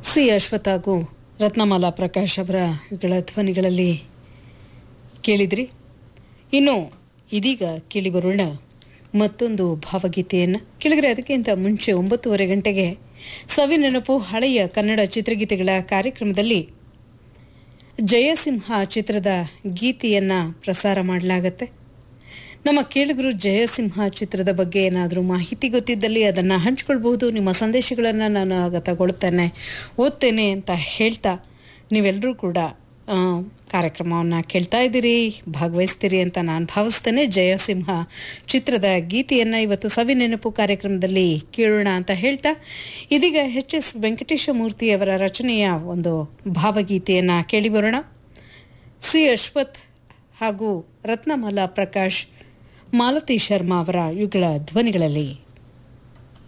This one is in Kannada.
ಸಿ ಅಶ್ವಥ್ ಹಾಗೂ ರತ್ನಮಾಲಾ ಪ್ರಕಾಶ್ ಅವರ ಗಳ ಧ್ವನಿಗಳಲ್ಲಿ ಕೇಳಿದ್ರಿ ಇನ್ನು ಇದೀಗ ಕೇಳಿ ಬರೋಣ ಮತ್ತೊಂದು ಭಾವಗೀತೆಯನ್ನು ಕೇಳಿದ್ರೆ ಅದಕ್ಕಿಂತ ಮುಂಚೆ ಒಂಬತ್ತುವರೆ ಗಂಟೆಗೆ ಸವಿ ನೆನಪು ಹಳೆಯ ಕನ್ನಡ ಚಿತ್ರಗೀತೆಗಳ ಕಾರ್ಯಕ್ರಮದಲ್ಲಿ ಜಯಸಿಂಹ ಚಿತ್ರದ ಗೀತೆಯನ್ನು ಪ್ರಸಾರ ಮಾಡಲಾಗತ್ತೆ ನಮ್ಮ ಕೇಳುಗರು ಜಯಸಿಂಹ ಚಿತ್ರದ ಬಗ್ಗೆ ಏನಾದರೂ ಮಾಹಿತಿ ಗೊತ್ತಿದ್ದಲ್ಲಿ ಅದನ್ನು ಹಂಚ್ಕೊಳ್ಬಹುದು ನಿಮ್ಮ ಸಂದೇಶಗಳನ್ನು ನಾನು ಆಗ ತಗೊಳ್ತೇನೆ ಓದ್ತೇನೆ ಅಂತ ಹೇಳ್ತಾ ನೀವೆಲ್ಲರೂ ಕೂಡ ಕಾರ್ಯಕ್ರಮವನ್ನು ಕೇಳ್ತಾ ಇದ್ದೀರಿ ಭಾಗವಹಿಸ್ತೀರಿ ಅಂತ ನಾನು ಭಾವಿಸ್ತೇನೆ ಜಯಸಿಂಹ ಚಿತ್ರದ ಗೀತೆಯನ್ನು ಇವತ್ತು ಸವಿ ನೆನಪು ಕಾರ್ಯಕ್ರಮದಲ್ಲಿ ಕೇಳೋಣ ಅಂತ ಹೇಳ್ತಾ ಇದೀಗ ಎಚ್ ಎಸ್ ವೆಂಕಟೇಶಮೂರ್ತಿಯವರ ರಚನೆಯ ಒಂದು ಭಾವಗೀತೆಯನ್ನು ಕೇಳಿ ಬರೋಣ ಸಿ ಅಶ್ವಥ್ ಹಾಗೂ ರತ್ನಮಾಲಾ ಪ್ರಕಾಶ್ ಮಾಲತಿ ಶರ್ಮಾ ಅವರ ಇವುಗಳ ಧ್ವನಿಗಳಲ್ಲಿ